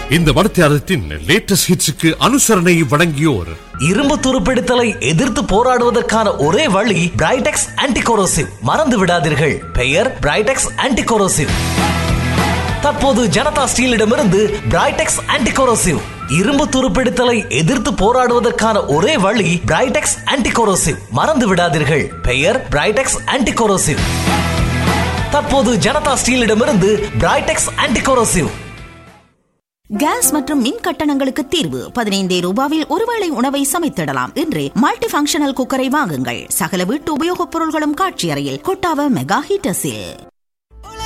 இந்த மடத்தியாரத்தின் லேட்டஸ்ட் ஹிட்ஸுக்கு அனுசரணை வழங்கியோர் இரும்பு துருப்பிடித்தலை எதிர்த்து போராடுவதற்கான ஒரே வழி பிரைடெக்ஸ் ஆன்டிகோரோசிவ் மறந்து விடாதீர்கள் பெயர் பிரைடெக்ஸ் ஆன்டிகோரோசிவ் தற்போது ஜனதா ஸ்டீலிடமிருந்து பிரைடெக்ஸ் ஆன்டிகோரோசிவ் இரும்பு துருப்பிடித்தலை எதிர்த்து போராடுவதற்கான ஒரே வழி பிரைடெக்ஸ் ஆன்டிகோரோசிவ் மறந்து விடாதீர்கள் பெயர் பிரைடெக்ஸ் ஆன்டிகோரோசிவ் தற்போது ஜனதா ஸ்டீலிடமிருந்து பிரைடெக்ஸ் ஆன்டிகோரோசிவ் கேஸ் மற்றும் மின் கட்டணங்களுக்கு தீர்வு பதினைந்தே ரூபாவில் ஒருவேளை உணவை சமைத்திடலாம் என்று மல்டி ஃபங்க்ஷனல் குக்கரை வாங்குங்கள் சகல வீட்டு உபயோகப் பொருள்களும் காட்சி அறையில் கொட்டாவ மெகா ஹீட்டர்ஸில்